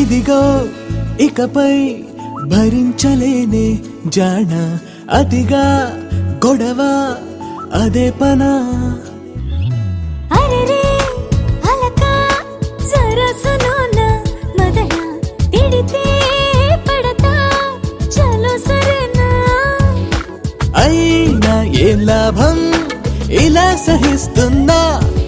ఇదిగో ఇకపై భరించలేనే జాణ అతిగా గొడవ అదే పనా అరెరే అలక సరసనోన మదన తిడితే పడతా చలో సరేనా అయినా ఏ లాభం ఇలా సహిస్తున్నా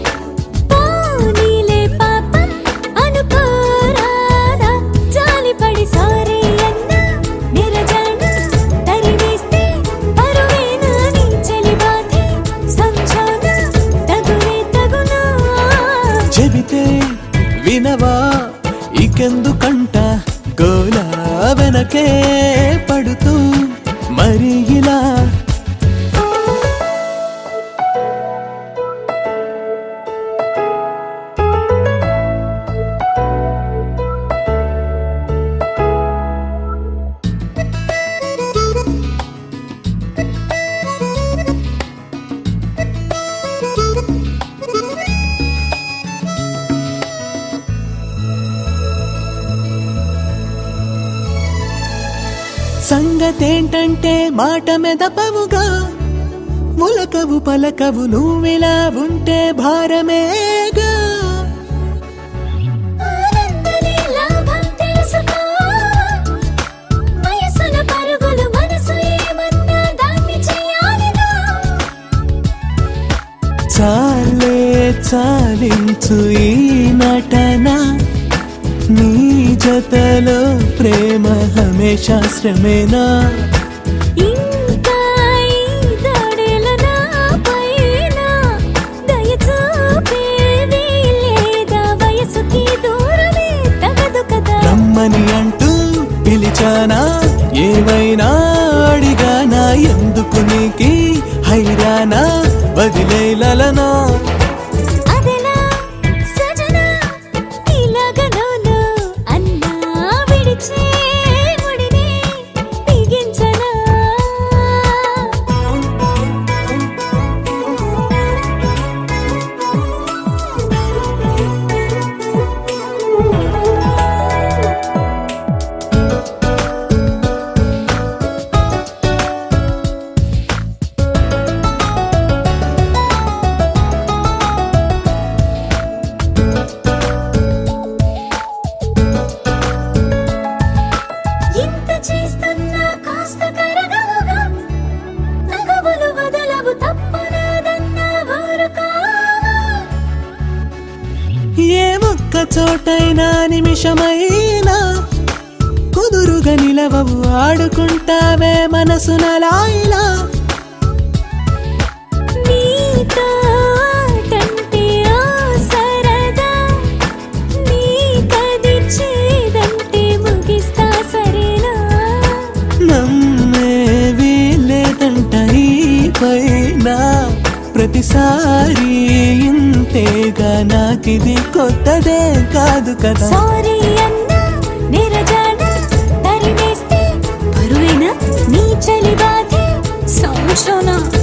పోనీలే పాపం అనుకోరాదా జాలిపడి సారీ అన్నా నిరజాన తరివేస్తే పరువేనా నీ చెలిబాధే సంచాన తగునే తగునా చెబితే వినవా ఇకెందుకంట గోలా వెనకే పడుతూ మరి ఇలా సంగతేంటంటే మాట మెదపవుగా ములకవు పలకవు నువ్విలా ఉంటే భారమేగా ఆనందనే లాభం తెలుసుకో వయసుల పరుగులు మనసు ఏమన్నా దాన్ని చేయాలిగా చాలే చాలించు ఈ నటన నీ జతలో ప్రేమ హమేషా శ్రమేనా ఇంకా ఈ దాడేల నా పైన దయ చూపేది లేదా వయసుకి దూరమే తగదు కదా రమ్మని అంటూ పిలిచానా ఏమైనా అడిగానా ఎందుకు నీకి హైరానా వదిలేలనా అదెలా సజనా ఇలాగనోను అన్నా విడిచే ముడిని బిగించనా ఇంత చేస్తున్నా కాస్త కరగవుగా నగవులు వదలవు తప్పునాదన్న ఊరుకోవా ఏ ఒక్క చోటైనా నిమిషమైనా కుదురుగా నిలవవు ఆడుకుంటావే మనసునలాయిలా నీతో ఆటంటే ఆ సరదా నీకది చేదంటే ముగిస్తా సరేనా నమ్మేవి లేదంట ఈ పైన ప్రతిసారి ఇంతేగా నాకిది కొత్తదే కాదు కదా సారీ అన్నా నిరజాన తరివేస్తే పరువేనా నీ చలి బాధే సంశోనా